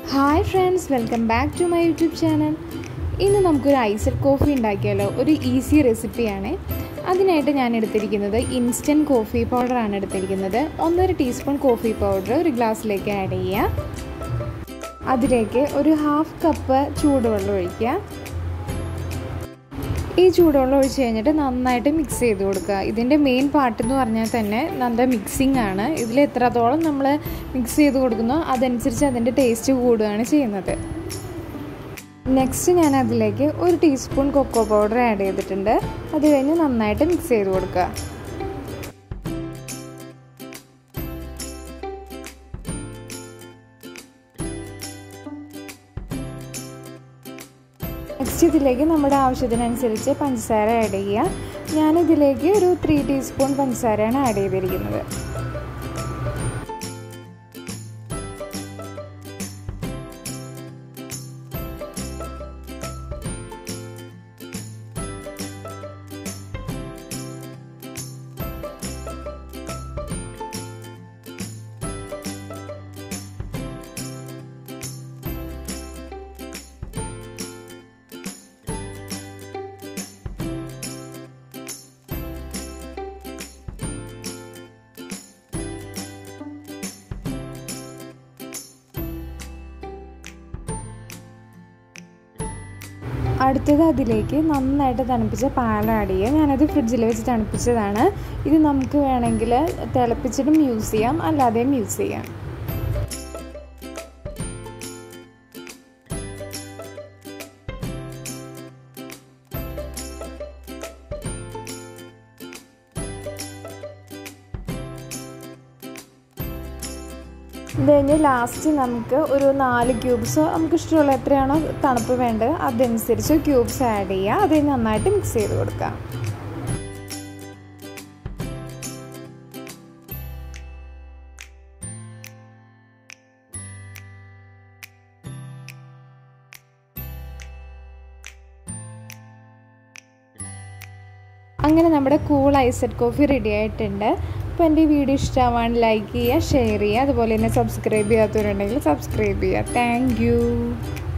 hi friends welcome back to my YouTube channel ഇന്ന് നമുക്കൊരു iced coffee ഉണ്ടാക്കിയാലോ ഒരു ഈസി റെസിപ്പിയാണ് അതിനായിട്ട് ഞാൻ എടുത്തിരിക്കുന്നത് ഇൻസ്റ്റൻറ്റ് കോഫി പൗഡറാണ് എടുത്തിരിക്കുന്നത് ഒന്നര ടീസ്പൂൺ കോഫി പൗഡർ ഒരു ഗ്ലാസ്സിലേക്ക് ആഡ് ചെയ്യുക അതിലേക്ക് ഒരു ഹാഫ് കപ്പ് ചൂടുവെള്ളം ഒഴിക്കുക ഈ ചൂടുവെള്ളം ഒഴിച്ച് കഴിഞ്ഞിട്ട് നന്നായിട്ട് മിക്സ് ചെയ്ത് കൊടുക്കുക ഇതിൻ്റെ മെയിൻ പാർട്ട് എന്ന് പറഞ്ഞാൽ തന്നെ നല്ല മിക്സിംഗ് ആണ് ഇതിൽ എത്രത്തോളം നമ്മൾ മിക്സ് ചെയ്ത് കൊടുക്കുന്നോ അതനുസരിച്ച് അതിൻ്റെ ടേസ്റ്റ് കൂടുകയാണ് ചെയ്യുന്നത് നെക്സ്റ്റ് ഞാൻ അതിലേക്ക് ഒരു ടീസ്പൂൺ കൊക്കോ പൗഡർ ആഡ് ചെയ്തിട്ടുണ്ട് അത് കഴിഞ്ഞ് നന്നായിട്ട് മിക്സ് ചെയ്ത് കൊടുക്കുക നെക്സ്റ്റ് ഇതിലേക്ക് നമ്മുടെ ആവശ്യത്തിനനുസരിച്ച് പഞ്ചസാര ആഡ് ചെയ്യുക ഞാനിതിലേക്ക് ഒരു ത്രീ ടീസ്പൂൺ പഞ്ചസാരയാണ് ആഡ് ചെയ്തിരിക്കുന്നത് അടുത്തത് അതിലേക്ക് നന്നായിട്ട് തണുപ്പിച്ച പാൽ ആഡ് ചെയ്യുക ഞാനത് ഫ്രിഡ്ജിൽ വെച്ച് തണുപ്പിച്ചതാണ് ഇത് നമുക്ക് വേണമെങ്കിൽ തിളപ്പിച്ചിട്ടും യൂസ് ചെയ്യാം അല്ലാതെയും യൂസ് ചെയ്യാം ഇത് കഴിഞ്ഞ് ലാസ്റ്റ് നമുക്ക് ഒരു നാല് ക്യൂബ്സ് നമുക്ക് ഇഷ്ടമുള്ള എത്രയാണോ തണുപ്പ് വേണ്ടത് അതനുസരിച്ച് ക്യൂബ്സ് ആഡ് ചെയ്യുക അത് നന്നായിട്ട് മിക്സ് ചെയ്ത് കൊടുക്കുക അങ്ങനെ നമ്മുടെ കൂൾ ഐസഡ് കോഫി റെഡി ആയിട്ടുണ്ട് അപ്പോൾ എൻ്റെ ഈ വീഡിയോ ഇഷ്ടമാവാൻ ലൈക്ക് ചെയ്യുക ഷെയർ ചെയ്യുക അതുപോലെ തന്നെ സബ്സ്ക്രൈബ് ചെയ്യാത്തവരുണ്ടെങ്കിൽ സബ്സ്ക്രൈബ് ചെയ്യുക താങ്ക്